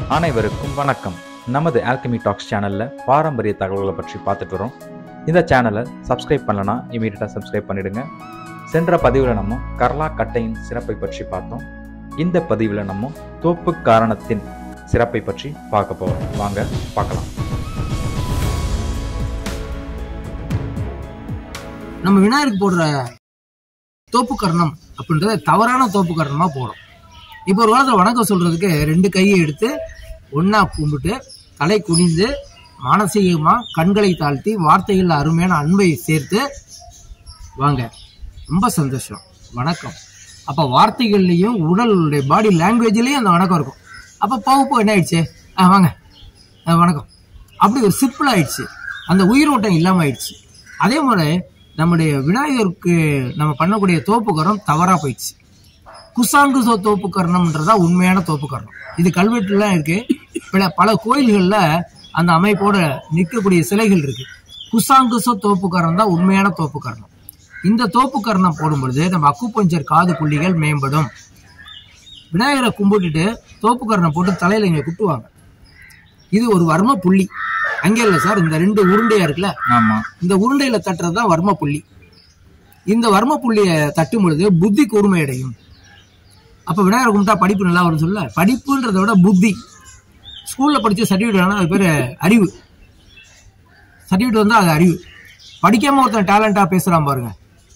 அனைவருக்கும் வணக்கம் நமது ஆல்கமி டாக்ஸ் சேனல்ல பாரம்பரிய தகவல்களை பற்றி பார்த்துட்டு வரோம் இந்த சேனலை சப்ஸ்கிரைப் பண்ணலனா இமீடியட்டாக சப்ஸ்கிரைப் பண்ணிடுங்க சென்ற பதிவில் நம்ம கர்லா கட்டையின் சிறப்பை பற்றி பார்த்தோம் இந்த பதிவில் நம்ம தோப்பு காரணத்தின் சிறப்பை பற்றி பார்க்க போறோம் வாங்க பார்க்கலாம் நம்ம விநாயகருக்கு போடுற தோப்பு கர்ணம் அப்படின்றத தவறான தோப்பு கர்ணமா போடும் இப்போ ஒரு காலத்தில் வணக்கம் சொல்றதுக்கு ரெண்டு கையை எடுத்து ஒண்ணா கும்பிட்டு தலை குனிந்து மானசீகமா கண்களை தாழ்த்தி வார்த்தைகள் அருமையான அன்பை சேர்த்து வாங்க ரொம்ப சந்தோஷம் வணக்கம் அப்ப வார்த்தைகள்லயும் உடலுடைய பாடி லாங்குவேஜ்லயும் அந்த வணக்கம் இருக்கும் அப்ப போக போக என்ன ஆயிடுச்சு ஆ வாங்க ஆ, வணக்கம் அப்படி ஒரு சிம்பிள் ஆயிடுச்சு அந்த உயிரோட்டம் இல்லாம ஆயிடுச்சு அதே மாதிரி நம்முடைய விநாயகருக்கு நம்ம பண்ணக்கூடிய தோப்புக்கரம் தவறா போயிடுச்சு குசாங்குசோ தோப்புக்கரணம்ன்றதா உண்மையான தோப்புக்கரணம் இது கல்வெட்டுலாம் இருக்கு பல பல கோயில்கள்ல அந்த அமைப்போட நிற்கக்கூடிய சிலைகள் இருக்கு குசாங்குசோ தோப்புக்கரணம் தான் உண்மையான தோப்புக்கரணம் இந்த தோப்புக்கரணம் போடும் பொழுது நம்ம அக்குப்பஞ்சர் காது புள்ளிகள் மேம்படும் விநாயகரை கும்பிட்டுட்டு தோப்புக்கரணம் போட்டு தலையில இங்க குட்டுவாங்க இது ஒரு வர்ம புள்ளி அங்கே இல்லை சார் இந்த ரெண்டு உருண்டையா இருக்குல்ல ஆமா இந்த உருண்டையில தட்டுறது தான் வர்ம புள்ளி இந்த வர்ம புள்ளியை தட்டும் பொழுது புத்தி கூர்மை அடையும் அப்ப விநாயகர் கும்பிட்டா படிப்பு நல்லா வரும்னு சொல்ல படிப்புன்றதை விட புத்தி ஸ்கூல்ல படிச்ச சர்டிஃபிகேட் வேணா அது பேர் அறிவு சர்டிஃபிகேட் வந்து அது அறிவு படிக்காம ஒருத்தன் டேலண்டா பேசுறான் பாருங்க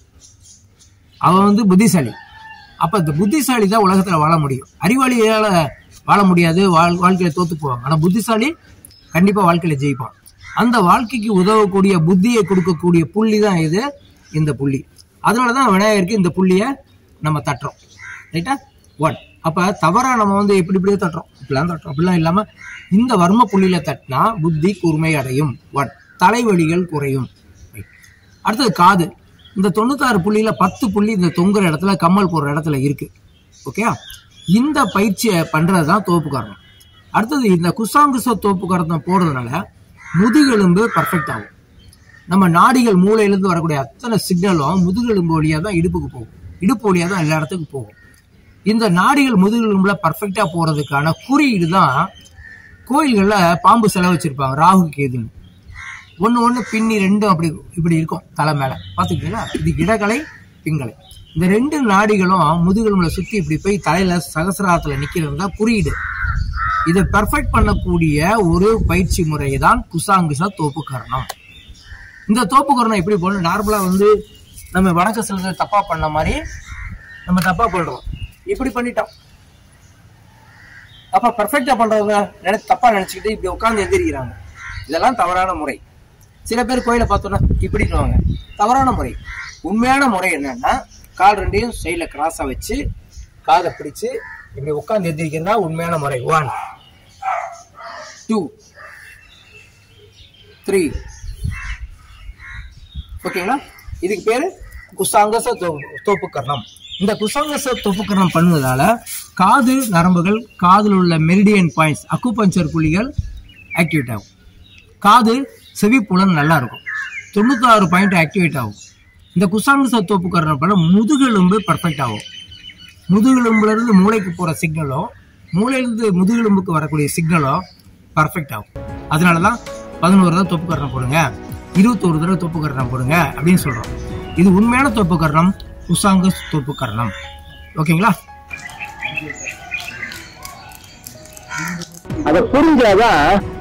அவன் வந்து புத்திசாலி அப்ப இந்த புத்திசாலி தான் உலகத்துல வாழ முடியும் அறிவாளியால வாழ முடியாது வாழ் வாழ்க்கையில தோத்து போவாங்க ஆனா புத்திசாலி கண்டிப்பா வாழ்க்கையில ஜெயிப்பான் அந்த வாழ்க்கைக்கு உதவக்கூடிய புத்தியை கொடுக்கக்கூடிய புள்ளி தான் இது இந்த புள்ளி அதனாலதான் விநாயகருக்கு இந்த புள்ளிய நம்ம தட்டுறோம் ரைட்டா ஒன் அப்ப தவறா நம்ம வந்து எப்படி இப்படியே தட்டுறோம் இப்படிலாம் தட்டுறோம் அப்படிலாம் இல்லாம இந்த வர்ம புள்ளியில தட்டினா புத்தி கூர்மை அடையும் ஒன் தலைவலிகள் குறையும் Right. அடுத்தது காது இந்த தொண்ணூத்தாறு புள்ளியில பத்து புள்ளி இந்த தொங்குற இடத்துல கம்மல் போடுற இடத்துல இருக்கு ஓகே இந்த பயிற்சியை பண்றதுதான் தோப்பு காரணம் அடுத்தது இந்த குசாங்குச தோப்பு காரணம் போடுறதுனால முதுகெலும்பு பர்ஃபெக்ட் ஆகும் நம்ம நாடிகள் மூளையிலிருந்து வரக்கூடிய அத்தனை சிக்னலும் முதுகெலும்பு வழியா தான் இடுப்புக்கு போகும் இடுப்பு வழியா தான் எல்லா இடத்துக்கும் போகும் இந்த நாடிகள் முதுகெலும்புல பர்ஃபெக்டா போறதுக்கான குறியீடு தான் கோயில்கள்ல பாம்பு செலவு வச்சிருப்பாங்க ராகு கேதுன்னு ஒண்ணு ஒண்ணு பின்னி ரெண்டும் அப்படி இப்படி இருக்கும் தலை மேல பாத்துக்கீங்களா இது இடகலை பிங்கலை இந்த ரெண்டு நாடிகளும் முதுகெலும்புல சுத்தி இப்படி போய் தலையில சகசிராரத்துல நிக்கிறது தான் குறியீடு இதை பெர்ஃபெக்ட் பண்ணக்கூடிய ஒரு பயிற்சி முறை தான் குசாங்குசா தோப்பு கரணம் இந்த தோப்பு கரணம் எப்படி போகணும் நார்மலா வந்து நம்ம வணக்க செலுத்த தப்பா பண்ண மாதிரி நம்ம தப்பா பண்றோம் இப்படி பண்ணிட்டோம் அப்ப பெர்ஃபெக்டா பண்றவங்க நினை தப்பா நினைச்சுக்கிட்டு இப்படி உட்கார்ந்து எந்திரிக்கிறாங்க இதெல்லாம் தவறான முறை சில பேர் கோயிலை பார்த்தோன்னா இப்படின்னுவாங்க தவறான முறை உண்மையான முறை என்னன்னா கால் ரெண்டையும் சைட்ல கிராஸா வச்சு காதை பிடிச்சு இப்படி உட்கார்ந்து எந்திரிக்கிறது தான் உண்மையான முறை ஒன் டூ த்ரீ ஓகேங்களா இதுக்கு பேரு குசாங்கச தோ- தோப்பு கர்ணம் இந்த குசாங்கச தோப்பு கர்ணம் பண்ணுவதால காது நரம்புகள் காதில் உள்ள மெரிடியன் பாயிண்ட்ஸ் அக்குபஞ்சர் புள்ளிகள் ஆக்டிவேட் ஆகும் காது செவிப்புலன் நல்லா இருக்கும் தொண்ணூத்தாறு பாயிண்ட் ஆக்டிவேட் ஆகும் இந்த குசாங்கச தோப்பு கர்ணம் பண்ண முதுகெலும்பு பர்ஃபெக்ட் ஆகும் முதுகெலும்புல இருந்து மூளைக்கு போற சிக்னலும் மூளையிலிருந்து முதுகெலும்புக்கு வரக்கூடிய சிக்னலும் பர்ஃபெக்ட் ஆகும் அதனாலதான் பதினோரு தடவை தொப்பு கரணம் போடுங்க இருபத்தோரு தடவை தொப்பு கரணம் போடுங்க அப்படின்னு சொல்றோம் இது உண்மையான தொப்பு கரணம் உசாங்க தொப்பு கரணம் ஓகேங்களா அதை புரிஞ்சாதான்